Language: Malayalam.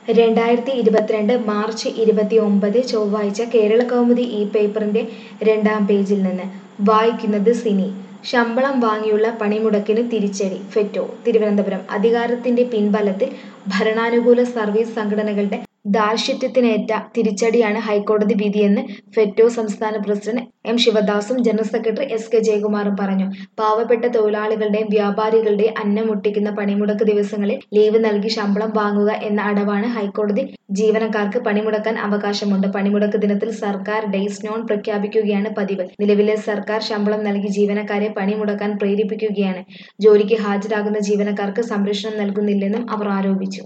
രണ്ടായിരത്തി ഇരുപത്തിരണ്ട് മാർച്ച് ഇരുപത്തി ഒമ്പത് ചൊവ്വാഴ്ച കേരള കൗമുദി ഈ പേപ്പറിന്റെ രണ്ടാം പേജിൽ നിന്ന് വായിക്കുന്നത് സിനി ശമ്പളം വാങ്ങിയുള്ള പണിമുടക്കിന് തിരിച്ചടി ഫെറ്റോ തിരുവനന്തപുരം അധികാരത്തിന്റെ പിൻബലത്തിൽ ഭരണാനുകൂല സർവീസ് സംഘടനകളുടെ ധാർഷ്ട്യത്തിനേറ്റ തിരിച്ചടിയാണ് ഹൈക്കോടതി വിധിയെന്ന് ഫെറ്റോ സംസ്ഥാന പ്രസിഡന്റ് എം ശിവദാസും ജനറൽ സെക്രട്ടറി എസ് കെ ജയകുമാറും പറഞ്ഞു പാവപ്പെട്ട തൊഴിലാളികളുടെയും വ്യാപാരികളുടെയും അന്നം മുട്ടിക്കുന്ന പണിമുടക്ക് ദിവസങ്ങളിൽ ലീവ് നൽകി ശമ്പളം വാങ്ങുക എന്ന അടവാണ് ഹൈക്കോടതി ജീവനക്കാർക്ക് പണിമുടക്കാൻ അവകാശമുണ്ട് പണിമുടക്ക് ദിനത്തിൽ സർക്കാർ ഡേയ്സ് നോൺ പ്രഖ്യാപിക്കുകയാണ് പതിവ് നിലവിലെ സർക്കാർ ശമ്പളം നൽകി ജീവനക്കാരെ പണിമുടക്കാൻ പ്രേരിപ്പിക്കുകയാണ് ജോലിക്ക് ഹാജരാകുന്ന ജീവനക്കാർക്ക് സംരക്ഷണം നൽകുന്നില്ലെന്നും അവർ ആരോപിച്ചു